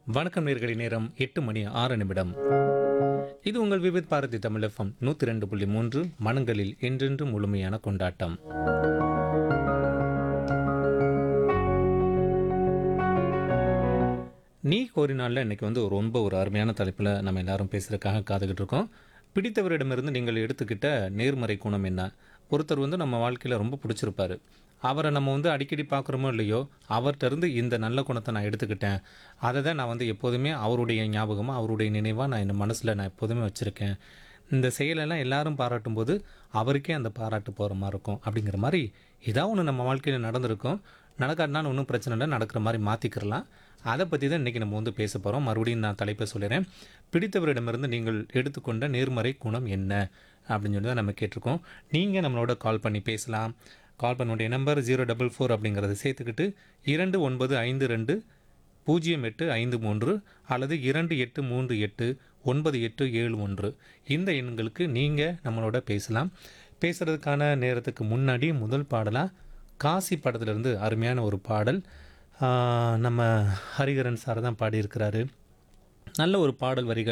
வணக்கம் நேர்களை நேரம் எட்டு மணி ஆறு நிமிடம் இது உங்கள் விவித் பாரதி தமிழ் எஃப்எம் நூற்றி ரெண்டு புள்ளி மூன்று மனங்களில் என்றென்று முழுமையான கொண்டாட்டம் நீ கோரினால இன்னைக்கு வந்து ரொம்ப ஒரு அருமையான தலைப்பில் நம்ம எல்லாரும் பேசுறதுக்காக காத்துக்கிட்டு இருக்கோம் பிடித்தவரிடமிருந்து நீங்கள் எடுத்துக்கிட்ட நேர்மறை குணம் என்ன ஒருத்தர் வந்து நம்ம வாழ்க்கையில் ரொம்ப பிடிச்சிருப்பாரு அவரை நம்ம வந்து அடிக்கடி பார்க்குறோமோ இல்லையோ அவர்கிட்ட இருந்து இந்த நல்ல குணத்தை நான் எடுத்துக்கிட்டேன் அதை தான் நான் வந்து எப்போதுமே அவருடைய ஞாபகமாக அவருடைய நினைவாக நான் என் மனசில் நான் எப்போதுமே வச்சுருக்கேன் இந்த செயலெல்லாம் எல்லாரும் பாராட்டும் போது அவருக்கே அந்த பாராட்டு போகிற மாதிரி இருக்கும் அப்படிங்கிற மாதிரி ஏதாவது ஒன்று நம்ம வாழ்க்கையில் நடந்திருக்கும் நடக்காட்டினாலும் ஒன்றும் பிரச்சனை இல்லை நடக்கிற மாதிரி மாற்றிக்கிறலாம் அதை பற்றி தான் இன்றைக்கி நம்ம வந்து பேச போகிறோம் மறுபடியும் நான் தலைப்பை சொல்லிடுறேன் பிடித்தவரிடமிருந்து நீங்கள் எடுத்துக்கொண்ட நேர்மறை குணம் என்ன அப்படின்னு சொல்லி தான் நம்ம கேட்டிருக்கோம் நீங்கள் நம்மளோட கால் பண்ணி பேசலாம் கால் பண்ணுடைய நம்பர் ஜீரோ டபுள் ஃபோர் அப்படிங்கிறத சேர்த்துக்கிட்டு இரண்டு ஒன்பது ஐந்து ரெண்டு பூஜ்ஜியம் எட்டு ஐந்து மூன்று அல்லது இரண்டு எட்டு மூன்று எட்டு ஒன்பது எட்டு ஏழு ஒன்று இந்த எண்களுக்கு நீங்கள் நம்மளோட பேசலாம் பேசுகிறதுக்கான நேரத்துக்கு முன்னாடி முதல் பாடலாக காசி படத்துலேருந்து அருமையான ஒரு பாடல் ஆஹ் நம்ம ஹரிகரன் சார் தான் பாடியிருக்கிறாரு நல்ல ஒரு பாடல் வரிகள்